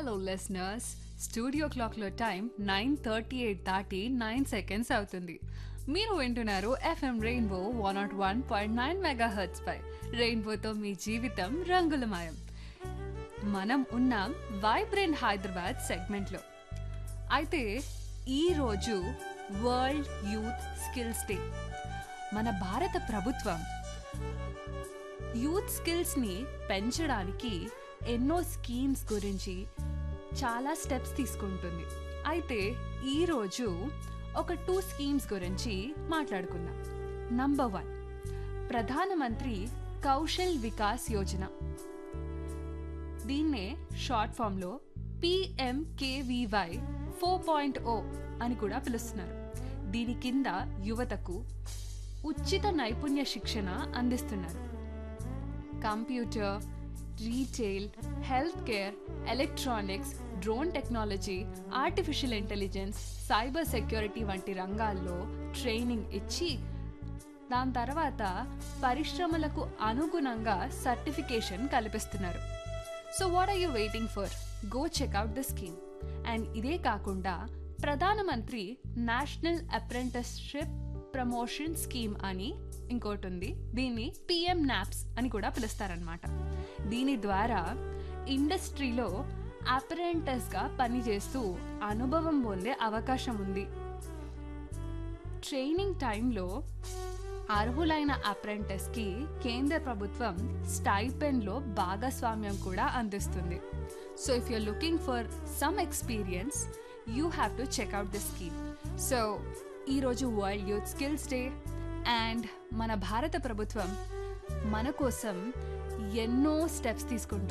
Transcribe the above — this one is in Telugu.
హలో లిసనర్స్ స్టూడియో క్లాక్లో టైం నైన్ థర్టీ ఎయిట్ దాటి నైన్ సెకండ్స్ అవుతుంది మీరు వింటున్నారు FM rainbow one naught one point nine megahertz పై రెయిన్బోతో మీ జీవితం రంగులమయం మనం ఉన్నాం వైబ్రెంట్ హైదరాబాద్ సెగ్మెంట్లో అయితే ఈరోజు వరల్డ్ యూత్ స్కిల్స్ డే మన భారత ప్రభుత్వం యూత్ స్కిల్స్ని పెంచడానికి ఎన్నో స్కీమ్స్ గురించి చాలా స్టెప్స్ తీసుకుంటుంది అయితే ఈరోజు ఒక టూ స్కీమ్స్ గురించి మాట్లాడుకుందాం నంబర్ వన్ ప్రధానమంత్రి కౌశల్ వికాస్ యోజన దీన్నే షార్ట్ ఫామ్లో పిఎంకేవివై ఫోర్ పాయింట్ ఓ అని కూడా పిలుస్తున్నారు దీని కింద యువతకు ఉచిత నైపుణ్య శిక్షణ అందిస్తున్నారు computer retail health care electronics drone technology artificial intelligence cyber security వంటి రంగాల్లో ట్రైనింగ్ ఇచ్చి దాని తర్వాత పరిశ్రమలకు అనుగుణంగా సర్టిఫికేషన్ కల్పిస్తున్నారు so what are you waiting for go check out the scheme and ఇదే కాకుండా ప్రధానమంత్రి నేషనల్ అప్రెంటిస్షిప్ ప్రమోషన్ స్కీమ్ అని ఇంకోటి ఉంది దీన్ని పిఎం నాప్స్ అని కూడా పిలుస్తారనమాట దీని ద్వారా ఇండస్ట్రీలో అప్రెంటిస్గా పనిచేస్తూ అనుభవం పొందే అవకాశం ఉంది ట్రైనింగ్ టైంలో అర్హులైన అప్రెంటిస్కి కేంద్ర ప్రభుత్వం స్టైపెన్లో భాగస్వామ్యం కూడా అందిస్తుంది so if you're looking for some experience you have to check out the scheme so ఈరోజు world youth skills day and మన భారత ప్రభుత్వం మన కోసం ఎన్నో స్టెప్స్ తీసుకుంటుంది